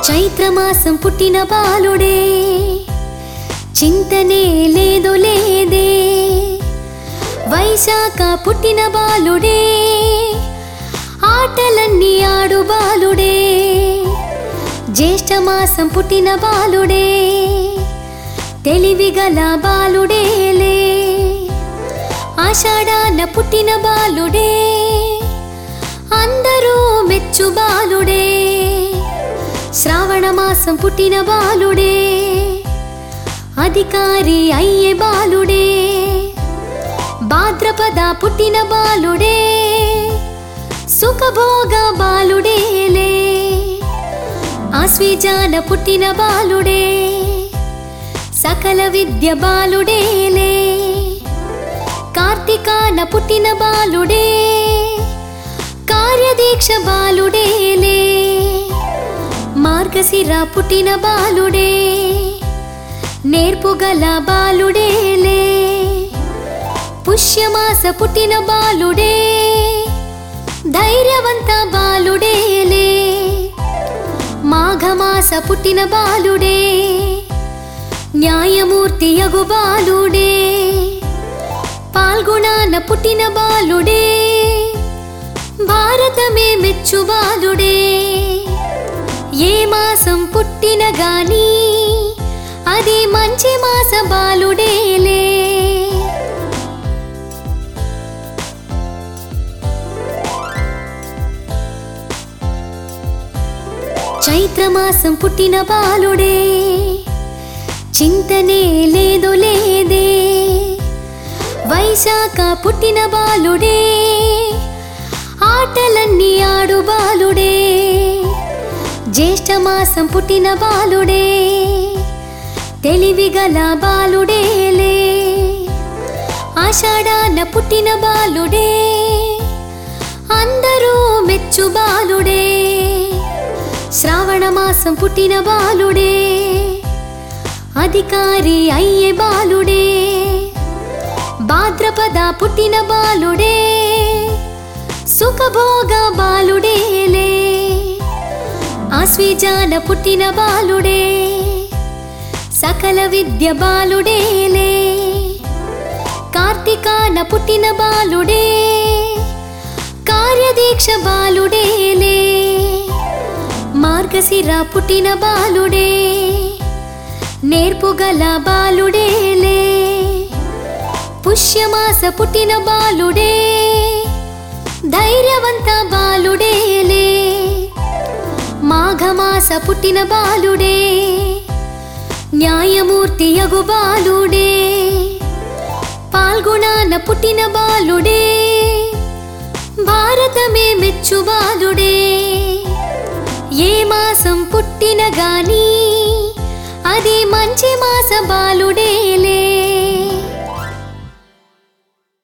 చైత్రమాసం పుట్టిన బాలుడే చింతనే లేదు లేదే వైశాఖ పుట్టిన బాలుడే ఆటలన్నీ ఆడు బాలుడే జ్యేష్ఠమాసం పుట్టిన బాలుడే తెలివిగల బాలుడేలే ఆషాఢాన పుట్టిన బాలుడే అందరూ మెచ్చు బాలుడే శ్రావణ మాసం పుట్టిన బాలుడే అధికారి అయ్యే బాలుడే భాద్రపద పుట్టిన బాలుడే సుఖభోగ బాలుడేలే ఆశ్వీజాన పుట్టిన బాలుడే సకల విద్య బాలుడేలే కార్తీకాన పుట్టిన బాలుడే కార్యదీక్ష బాలుడేలే మార్గశిర పుట్టిన బాలుడే నేర్పుగల బాలుడేలే పుష్యమాస పుట్టిన బాలుడే ధైర్యవంత బాలుడేలే మాఘమాస పుట్టిన బాలుడే న్యాయమూర్తి యగు బాలుడే పాల్గొనాన పుట్టిన బాలుడే భారతమే మెచ్చు బాలుడే ఏ మాసం పుట్టిన గాని అది మంచి మాస బాలుడేలే చైత్రమాసం పుట్టిన బాలుడే చింతనే లేదు లేదే వైశాఖ పుట్టిన బాలుడే ఆటలన్నీ ఆడు బాలుడే జ్యేష్ఠమాసం పుట్టిన బాలుడే తెలివిగల బాలుడేలే ఆషాఢాన పుట్టిన బాలుడే అందరూ మెచ్చు బాలుడే శ్రావణ మాసం పుట్టిన బాలుడే అధికారి అయ్యే బాలుడే భాద్రపద పుట్టిన బాలుడే సుఖభోగ బాలుడేలే ఆశ్వీజాన పుట్టిన బాలుడే సకల విద్య బాలుడేలే కార్తీకాన పుట్టిన బాలుడే కార్యదీక్ష బాలుడేలే మార్గశిర పుట్టిన బాలుడే నేర్పుగల బాలుడేలే పుష్యమాస పుట్టిన బాలుడే ధైర్యవంత బాలుడేలే మాఘమాస పుట్టిన బాలుడే న్యాయమూర్తి యగు బాలుడే పాల్గొనాన పుట్టిన బాలుడే భారతమే మెచ్చు బాలుడే ఏ మాసం పుట్టిన గాని అది మంచి మాస బాలుడేలే